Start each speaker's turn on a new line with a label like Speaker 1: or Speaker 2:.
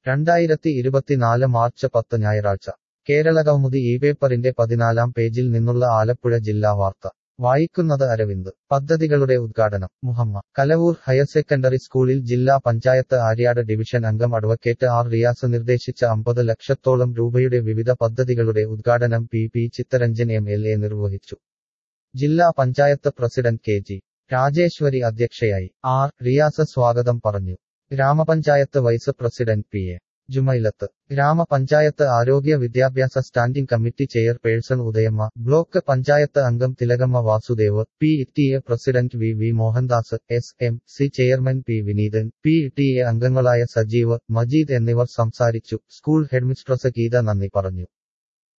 Speaker 1: രണ്ടായിരത്തി ഇരുപത്തിനാല് മാർച്ച് പത്ത് ഞായറാഴ്ച കേരളകൗമുദി ഈ പേപ്പറിന്റെ പതിനാലാം പേജിൽ നിന്നുള്ള ആലപ്പുഴ ജില്ലാ വാർത്ത വായിക്കുന്നത് അരവിന്ദ് പദ്ധതികളുടെ ഉദ്ഘാടനം മുഹമ്മ കലവൂർ ഹയർ സെക്കൻഡറി സ്കൂളിൽ ജില്ലാ പഞ്ചായത്ത് ആര്യാട് ഡിവിഷൻ അംഗം അഡ്വക്കേറ്റ് ആർ റിയാസ് നിർദ്ദേശിച്ച അമ്പത് ലക്ഷത്തോളം രൂപയുടെ വിവിധ പദ്ധതികളുടെ ഉദ്ഘാടനം P P Chitharanjan M L A നിർവഹിച്ചു ജില്ലാ panchayat president K G Rajeshwari അധ്യക്ഷയായി ആർ റിയാസ് സ്വാഗതം പറഞ്ഞു ഗ്രാമപഞ്ചായത്ത് vice president P A Jumailath ഗ്രാമപഞ്ചായത്ത് ആരോഗ്യ വിദ്യാഭ്യാസ standing committee chairperson Udayamma block panchayat അംഗം Thilakamma Vasudev P T A president V V Mohandas S M C chairman P Vineethan P T A അംഗങ്ങളായ സജീവ് മജീദ് എന്നിവർ സംസാരിച്ചു സ്കൂൾ ഹെഡ്മിസ്ട്രസ് ഗീത നന്ദി പറഞ്ഞു